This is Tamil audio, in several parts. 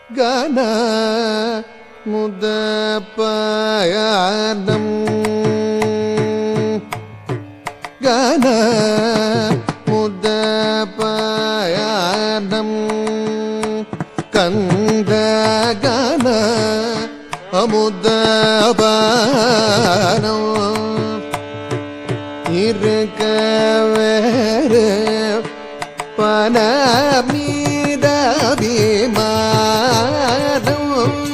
கன முத பயணம் கன முத பயணம் கந்த கன அமுத பானம் இருக்க வேறு பன மீத விமானம்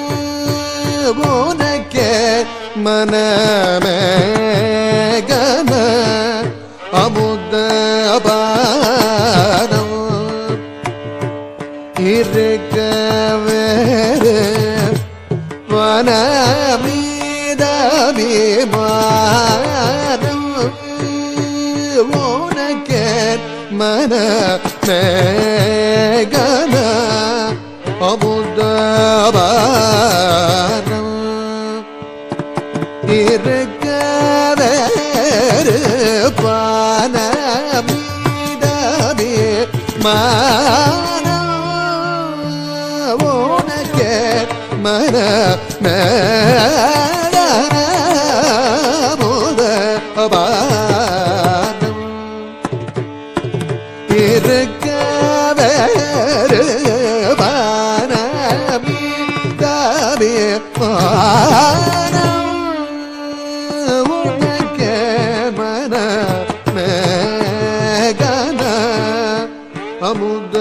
உனக்கே மனமே கன அமுத பானம் இருக்க வேறு வன மீத விமானம் உனக்கே மன மேகன அமுதபானம் இருக்க வேறு பான மீதவே மானம் உனக்கே மன மேமுதபானம் இருக்க வேறு பானமி தாவே பானம் உனக்கே மன மேகன அமுத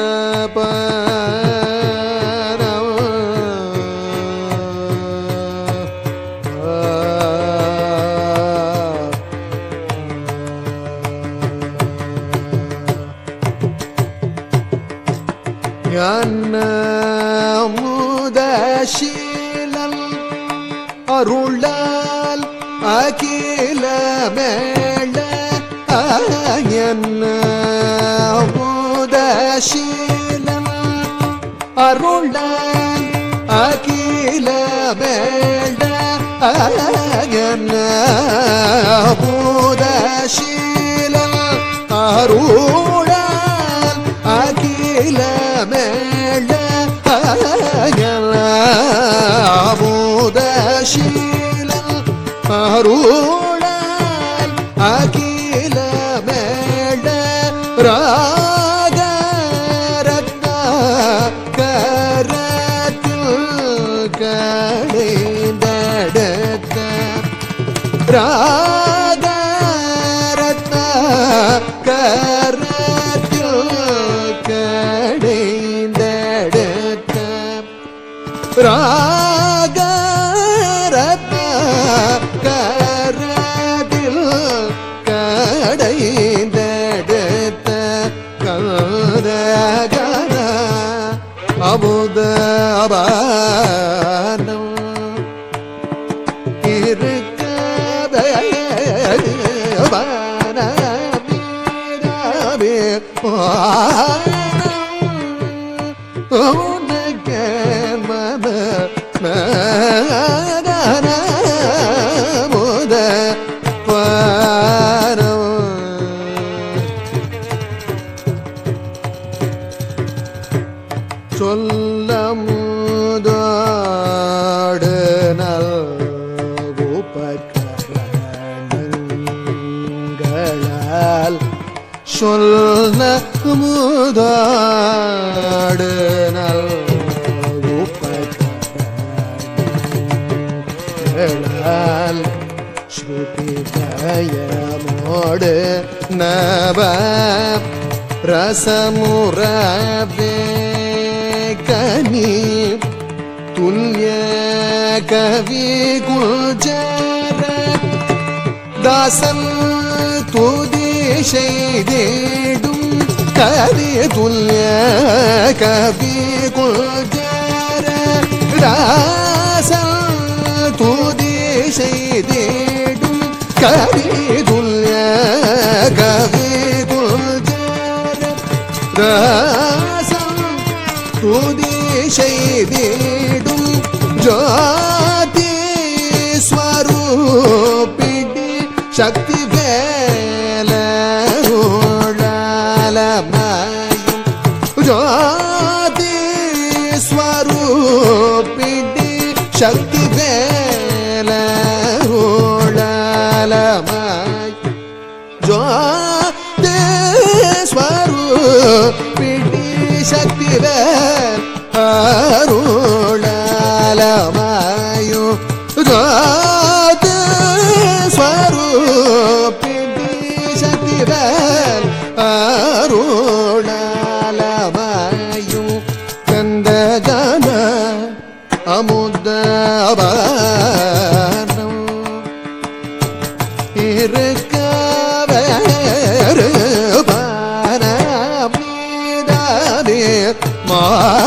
முதசீலல் அருளால் அகில மேள என்ன முதசீலல் அருளால் அகில மேள என்ன முதசீலல் அருளால் அகில மேள அமுதசீலல் அருளால் அகில மேள ராக ரத்ன கரத்தில் கடைந்தடக்க ராக ரத்ன கரத்தில் கடைந்தடக்க ராக ரத்ன கரத்தில் கடைந்தடத்த கதகன அமுத அபானம் இருக்கவே வானமீரவே வானம் உனக்கே மன மகன முத பாரம் சொல்ல முதோடு நல்குபகரணங்களால் சொல்ல முதோடு நல்குபகரணங்களால் ஸ்ருதி கயமோடு நவ ரசமுறவே கனி துல்லிய கவி குஜர தாசன் துதி செய்தேடும் கவி துல்லிய கவி குஜர தாசன் துதி செய்தேடும் கவி துல்லிய கவி குஜர ராசம் துதி செய்திடும் ஜோதி ஸ்வரூபிடி சக்தி வேலருளாலமயம் ஜோதி ஸ்வரூ சக்தி வேலருளமாய் ஜோதேஸ்வரூபிணி சக்தி வேல் அருளமாயோ ஜோதேஸ்வரூபிணி சக்தி வேல் அருளமாயோ கந்தகன அமுதபானம் இருக்கவேறு பரமீதமே மா